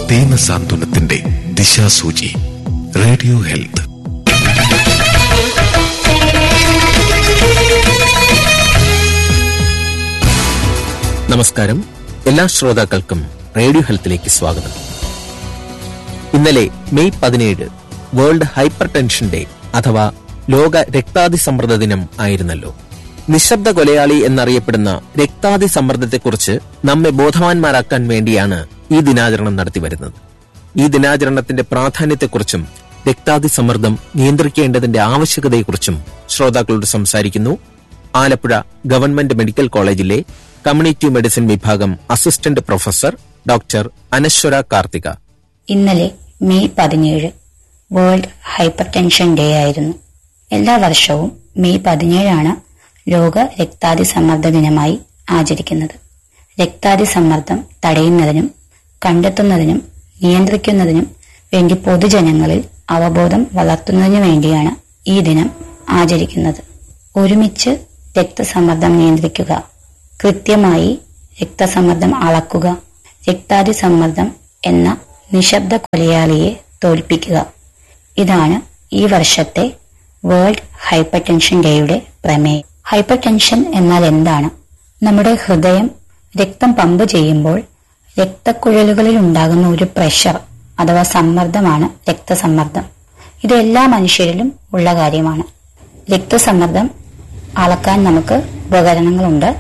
ദീന സാന്ത്വനത്തിന്റെ ദിശാസൂചി radio health നമസ്കാരം എല്ലാ ശ്രോതാക്കൾക്കും റേഡിയോ ഹെൽത്തിലേക്ക് സ്വാഗതം ഇന്നലെ മെയ് പതിനേഴ് വേൾഡ് ഹൈപ്പർ ടെൻഷൻ ഡേ അഥവാ ലോക രക്താതിസമ്മർദ്ദ ദിനം ആയിരുന്നല്ലോ നിശബ്ദ കൊലയാളി എന്നറിയപ്പെടുന്ന രക്താതിസമ്മർദ്ദത്തെക്കുറിച്ച് നമ്മെ ബോധവാന്മാരാക്കാൻ വേണ്ടിയാണ് ഈ ദിനാചരണം നടത്തിവരുന്നത് ഈ ദിനാചരണത്തിന്റെ പ്രാധാന്യത്തെക്കുറിച്ചും രക്താതിസമ്മർദ്ദം നിയന്ത്രിക്കേണ്ടതിന്റെ ആവശ്യകതയെക്കുറിച്ചും ശ്രോതാക്കളോട് സംസാരിക്കുന്നു ആലപ്പുഴ ഗവൺമെന്റ് മെഡിക്കൽ കോളേജിലെ കമ്മ്യൂണിറ്റി മെഡിസിൻ വിഭാഗം assistant professor doctor Anaswara Karthika ഇന്നലെ മെയ് പതിനേഴ് വേൾഡ് ഹൈപ്പർ ടെൻഷൻ ഡേ ആയിരുന്നു എല്ലാ വർഷവും മെയ് പതിനേഴാണ് ലോക രക്താതിസമ്മർദ്ദ ദിനമായി ആചരിക്കുന്നത് രക്താതിസമ്മർദ്ദം തടയുന്നതിനും കണ്ടെത്തുന്നതിനും നിയന്ത്രിക്കുന്നതിനും വേണ്ടി പൊതുജനങ്ങളിൽ അവബോധം വളർത്തുന്നതിനു വേണ്ടിയാണ് ഈ ദിനം ആചരിക്കുന്നത് ഒരുമിച്ച് രക്തസമ്മർദ്ദം നിയന്ത്രിക്കുക കൃത്യമായി രക്തസമ്മർദ്ദം അളക്കുക രക്താതിസമ്മർദ്ദം എന്ന നിശബ്ദ കൊലയാളിയെ തോൽപ്പിക്കുക ഇതാണ് ഈ വർഷത്തെ വേൾഡ് ഹൈപ്പർ ടെൻഷൻ ഡേയുടെ പ്രമേയം ഹൈപ്പർ ടെൻഷൻ എന്നാൽ എന്താണ് നമ്മുടെ ഹൃദയം രക്തം പമ്പ് ചെയ്യുമ്പോൾ രക്തക്കുഴലുകളിൽ ഉണ്ടാകുന്ന ഒരു പ്രഷർ അഥവാ സമ്മർദ്ദമാണ് രക്തസമ്മർദ്ദം ഇത് എല്ലാ മനുഷ്യരിലും ഉള്ള കാര്യമാണ് രക്തസമ്മർദ്ദം അളക്കാൻ നമുക്ക് ഉപകരണങ്ങളുണ്ട്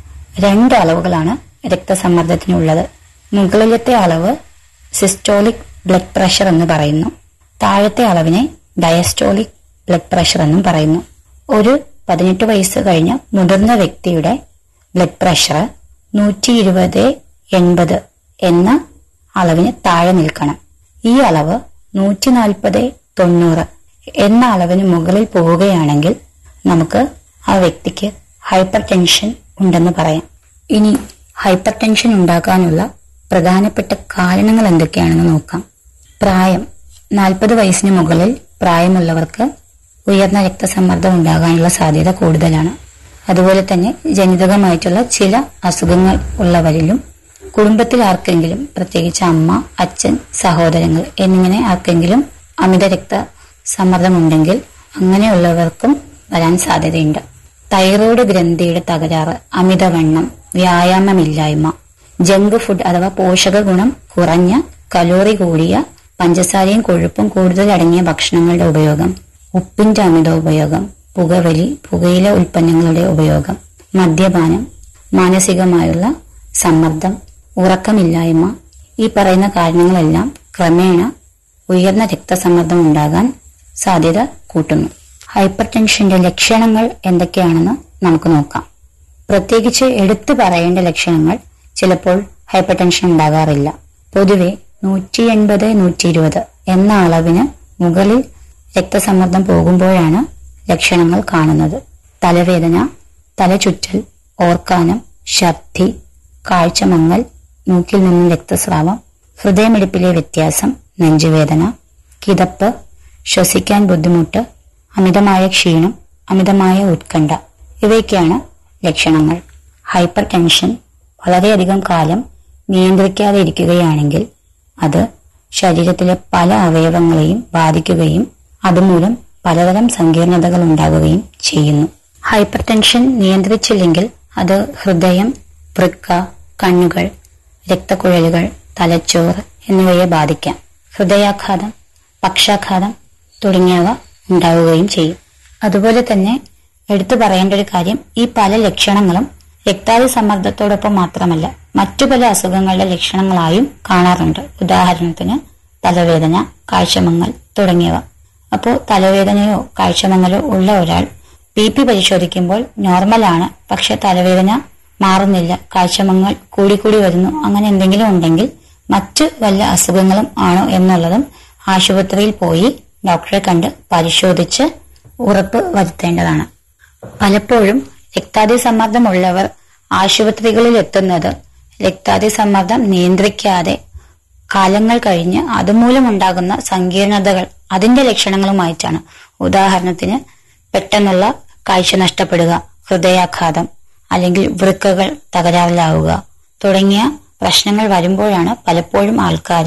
രണ്ട് അളവുകളാണ് രക്തസമ്മർദ്ദത്തിനുള്ളത് മുകളിലത്തെ അളവ് സിസ്റ്റോളിക് ബ്ലഡ് പ്രഷർ എന്ന് പറയുന്നു താഴത്തെ അളവിനെ ഡയസ്റ്റോളിക് ബ്ലഡ് പ്രഷർ എന്നും പറയുന്നു ഒരു പതിനെട്ട് വയസ്സ് കഴിഞ്ഞ മുതിർന്ന വ്യക്തിയുടെ ബ്ലഡ് പ്രഷർ നൂറ്റി ഇരുപത് എൺപത് എന്ന അളവിന് താഴെ നിൽക്കണം ഈ അളവ് നൂറ്റി നാൽപ്പത് തൊണ്ണൂറ് എന്ന അളവിന് മുകളിൽ പോവുകയാണെങ്കിൽ നമുക്ക് ആ വ്യക്തിക്ക് ഹൈപ്പർ ടെൻഷൻ ഉണ്ടെന്ന് പറയാം ഇനി ഹൈപ്പർ ടെൻഷൻ ഉണ്ടാക്കാനുള്ള പ്രധാനപ്പെട്ട കാരണങ്ങൾ എന്തൊക്കെയാണെന്ന് നോക്കാം പ്രായം നാൽപ്പത് വയസ്സിന് മുകളിൽ പ്രായമുള്ളവർക്ക് ഉയർന്ന രക്തസമ്മർദ്ദം ഉണ്ടാകാനുള്ള സാധ്യത കൂടുതലാണ് അതുപോലെ തന്നെ ജനിതകമായിട്ടുള്ള ചില അസുഖങ്ങൾ ഉള്ളവരിലും കുടുംബത്തിൽ ആർക്കെങ്കിലും പ്രത്യേകിച്ച് അമ്മ അച്ഛൻ സഹോദരങ്ങൾ എന്നിങ്ങനെ ആർക്കെങ്കിലും അമിത രക്തസമ്മർദ്ദമുണ്ടെങ്കിൽ അങ്ങനെയുള്ളവർക്കും വരാൻ സാധ്യതയുണ്ട് തൈറോയ്ഡ് ഗ്രന്ഥിയുടെ തകരാറ് അമിതവണ്ണം വ്യായാമമില്ലായ്മ ജങ്ക് ഫുഡ് അഥവാ പോഷക ഗുണം കുറഞ്ഞ കലോറി കൂടിയ പഞ്ചസാരയും കൊഴുപ്പും കൂടുതൽ അടങ്ങിയ ഭക്ഷണങ്ങളുടെ ഉപയോഗം ഉപ്പിന്റെ അമിത ഉപയോഗം പുകവലി പുകയില ഉൽപ്പന്നങ്ങളുടെ ഉപയോഗം മദ്യപാനം മാനസികമായുള്ള സമ്മർദ്ദം ഉറക്കമില്ലായ്മ ഈ പറയുന്ന കാരണങ്ങളെല്ലാം ക്രമേണ ഉയർന്ന രക്തസമ്മർദ്ദം ഉണ്ടാകാൻ സാധ്യത കൂട്ടുന്നു ഹൈപ്പർ ടെൻഷന്റെ ലക്ഷണങ്ങൾ എന്തൊക്കെയാണെന്ന് നമുക്ക് നോക്കാം പ്രത്യേകിച്ച് എടുത്തു പറയേണ്ട ലക്ഷണങ്ങൾ ചിലപ്പോൾ ഹൈപ്പർ ടെൻഷൻ ഉണ്ടാകാറില്ല പൊതുവെ നൂറ്റി എൺപത് നൂറ്റി ഇരുപത് എന്ന അളവിന് മുകളിൽ രക്തസമ്മർദ്ദം പോകുമ്പോഴാണ് ലക്ഷണങ്ങൾ കാണുന്നത് തലവേദന തലചുറ്റൽ ഓർക്കാനം ഛർദി കാഴ്ചമങ്ങൽ മൂക്കിൽ നിന്നും രക്തസ്രാവം ഹൃദയമിടിപ്പിലെ വ്യത്യാസം നെഞ്ചുവേദന കിതപ്പ് ശ്വസിക്കാൻ ബുദ്ധിമുട്ട് അമിതമായ ക്ഷീണം അമിതമായ ഉത്കണ്ഠ ഇവയൊക്കെയാണ് ലക്ഷണങ്ങൾ ഹൈപ്പർ ടെൻഷൻ വളരെയധികം കാലം നിയന്ത്രിക്കാതെ ഇരിക്കുകയാണെങ്കിൽ അത് ശരീരത്തിലെ പല അവയവങ്ങളെയും ബാധിക്കുകയും അതുമൂലം പലതരം സങ്കീർണതകൾ ഉണ്ടാകുകയും ചെയ്യുന്നു ഹൈപ്പർ ടെൻഷൻ നിയന്ത്രിച്ചില്ലെങ്കിൽ അത് ഹൃദയം വൃക്ക കണ്ണുകൾ രക്തക്കുഴലുകൾ തലച്ചോറ് എന്നിവയെ ബാധിക്കാം ഹൃദയാഘാതം പക്ഷാഘാതം തുടങ്ങിയവ ഉണ്ടാവുകയും ചെയ്യും അതുപോലെ തന്നെ എടുത്തു പറയേണ്ട ഒരു കാര്യം ഈ പല ലക്ഷണങ്ങളും രക്താതി സമ്മർദ്ദത്തോടൊപ്പം മാത്രമല്ല മറ്റു പല അസുഖങ്ങളുടെ ലക്ഷണങ്ങളായും കാണാറുണ്ട് ഉദാഹരണത്തിന് തലവേദന കാഴ്ചമങ്ങൽ തുടങ്ങിയവ അപ്പോൾ തലവേദനയോ കാഴ്ചമങ്ങലോ ഉള്ള ഒരാൾ ബി പി പരിശോധിക്കുമ്പോൾ നോർമലാണ് പക്ഷെ തലവേദന മാറുന്നില്ല കാഴ്ചമങ്ങൽ കൂടിക്കൂടി വരുന്നു അങ്ങനെ എന്തെങ്കിലും ഉണ്ടെങ്കിൽ മറ്റ് വല്ല അസുഖങ്ങളും ആണോ എന്നുള്ളതും ആശുപത്രിയിൽ പോയി ഡോക്ടറെ കണ്ട് പരിശോധിച്ച് ഉറപ്പ് വരുത്തേണ്ടതാണ് പലപ്പോഴും രക്താതി സമ്മർദ്ദമുള്ളവർ ആശുപത്രികളിൽ എത്തുന്നത് രക്താതി സമ്മർദ്ദം നിയന്ത്രിക്കാതെ കാലങ്ങൾ കഴിഞ്ഞ് അതുമൂലമുണ്ടാകുന്ന സങ്കീർണതകൾ അതിന്റെ ലക്ഷണങ്ങളുമായിട്ടാണ് ഉദാഹരണത്തിന് പെട്ടെന്നുള്ള കാഴ്ച നഷ്ടപ്പെടുക ഹൃദയാഘാതം അല്ലെങ്കിൽ വൃക്കകൾ തകരാറിലാവുക തുടങ്ങിയ പ്രശ്നങ്ങൾ വരുമ്പോഴാണ് പലപ്പോഴും ആൾക്കാര്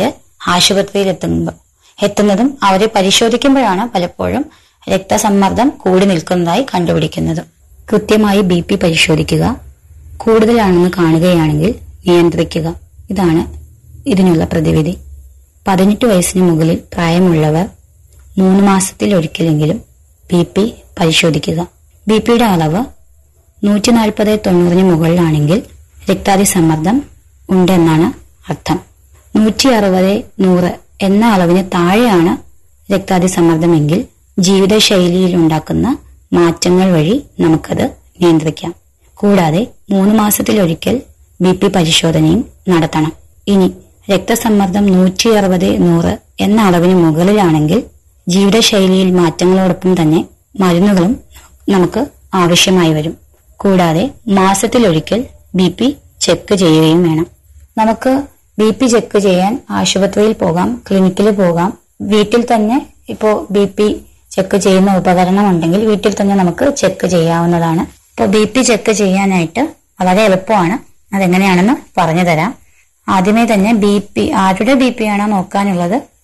ആശുപത്രിയിൽ എത്തുമ്പോൾ എത്തുന്നതും അവരെ പരിശോധിക്കുമ്പോഴാണ് പലപ്പോഴും രക്തസമ്മർദ്ദം കൂടി നിൽക്കുന്നതായി കണ്ടുപിടിക്കുന്നത് കൃത്യമായി ബി പി പരിശോധിക്കുക കൂടുതലാണെന്ന് കാണുകയാണെങ്കിൽ നിയന്ത്രിക്കുക ഇതാണ് ഇതിനുള്ള പ്രതിവിധി പതിനെട്ട് വയസ്സിന് മുകളിൽ പ്രായമുള്ളവർ മൂന്ന് മാസത്തിൽ ഒരിക്കലെങ്കിലും ബി പി പരിശോധിക്കുക ബി പിയുടെ അളവ് നൂറ്റി നാൽപ്പത് തൊണ്ണൂറിന് മുകളിലാണെങ്കിൽ രക്താതിസമ്മർദ്ദം ഉണ്ടെന്നാണ് അർത്ഥം നൂറ്റി അറുപത് നൂറ് എന്ന അളവിന് താഴെയാണ് രക്താതിസമ്മർദ്ദമെങ്കിൽ ജീവിതശൈലിയിൽ ഉണ്ടാക്കുന്ന മാറ്റങ്ങൾ വഴി നമുക്കത് നിയന്ത്രിക്കാം കൂടാതെ മൂന്ന് മാസത്തിലൊരിക്കൽ ബി പി പരിശോധനയും നടത്തണം ഇനി രക്തസമ്മർദ്ദം നൂറ്റി അറുപത് നൂറ് എന്ന അളവിന് മുകളിലാണെങ്കിൽ ജീവിതശൈലിയിൽ മാറ്റങ്ങളോടൊപ്പം തന്നെ മരുന്നുകളും നമുക്ക് ആവശ്യമായി വരും കൂടാതെ മാസത്തിലൊരിക്കൽ ബി പി ചെക്ക് ചെയ്യുകയും വേണം നമുക്ക് ബി പി ചെക്ക് ചെയ്യാൻ ആശുപത്രിയിൽ പോകാം ക്ലിനിക്കിൽ പോകാം വീട്ടിൽ തന്നെ ഇപ്പോ ബി പി ചെക്ക് ചെയ്യുന്ന ഉപകരണം ഉണ്ടെങ്കിൽ വീട്ടിൽ തന്നെ നമുക്ക് ചെക്ക് ചെയ്യാവുന്നതാണ് ഇപ്പോൾ ബി പി ചെക്ക് ചെയ്യാനായിട്ട് വളരെ എളുപ്പമാണ് അതെങ്ങനെയാണെന്ന് പറഞ്ഞു തരാം ആദ്യമേ തന്നെ ബി പി ആരുടെ ബി പി ആണോ നോക്കാനുള്ളത്